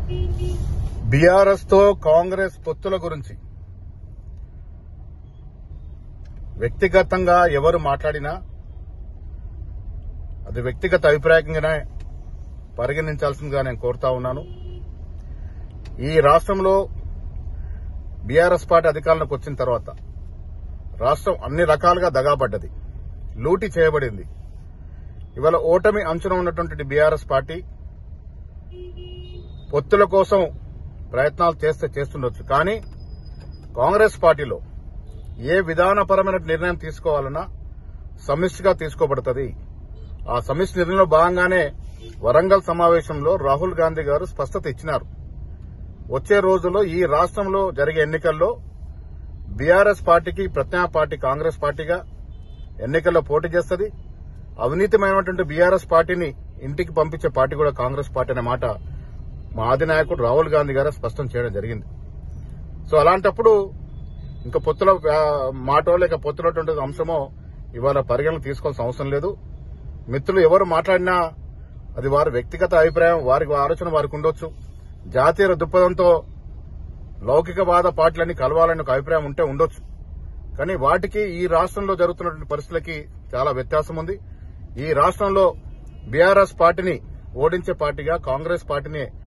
BRS తో కాంగ్రెస్ పొత్తుల గురించి వ్యక్తిగతంగా ఎవరు మాట్లాడినా అది వ్యక్తిగత అభిప్రాయంగానే పరిగణించాల్సిందిగా నేను కోరుతా ఉన్నాను ఈ రాష్ట్రంలో బీఆర్ఎస్ పార్టీ అధికారంలోకి వచ్చిన తర్వాత రాష్ట్రం అన్ని రకాలుగా దగాబడ్డది లూటీ చేయబడింది ఇవాళ ఓటమి అంచున ఉన్నటువంటి బీఆర్ఎస్ పార్టీ పొత్తుల కోసం ప్రయత్నాలు చేస్తే చేస్తుండొచ్చు కానీ కాంగ్రెస్ పార్టీలో ఏ విధానపరమైన నిర్ణయం తీసుకోవాలన్నా సమిష్టిగా తీసుకోబడుతుంది ఆ సమిష్టి నిర్ణయంలో భాగంగానే వరంగల్ సమావేశంలో రాహుల్ గాంధీ గారు స్పష్టత ఇచ్చినారు వచ్చే రోజుల్లో ఈ రాష్ట్రంలో జరిగే ఎన్నికల్లో బీఆర్ఎస్ పార్టీకి ప్రత్యామ్నాయ పార్టీ కాంగ్రెస్ పార్టీగా ఎన్నికల్లో పోటీ చేస్తుంది అవినీతిమైనటువంటి బీఆర్ఎస్ పార్టీని ఇంటికి పంపించే పార్టీ కూడా కాంగ్రెస్ పార్టీ అనే మాట మా అధినాయకుడు రాహుల్ గాంధీ గారు స్పష్టం చేయడం జరిగింది సో అలాంటప్పుడు ఇంకా పొత్తుల ఆ, మాటో లేక పొత్తులటువంటి అంశమో ఇవాళ పరిగణన తీసుకోవాల్సిన అవసరం లేదు మిత్రులు ఎవరు మాట్లాడినా అది వారి వ్యక్తిగత అభిప్రాయం వారికి ఆలోచన వారికి ఉండొచ్చు జాతీయ దృక్పథంతో లౌకికవాద పార్టీలన్నీ కలవాలని ఒక అభిప్రాయం ఉంటే ఉండొచ్చు కానీ వాటికి ఈ రాష్ట్రంలో జరుగుతున్నటువంటి పరిస్థితులకి చాలా వ్యత్యాసం ఉంది ఈ రాష్ట్రంలో బీఆర్ఎస్ పార్టీని ఓడించే పార్టీగా కాంగ్రెస్ పార్టీని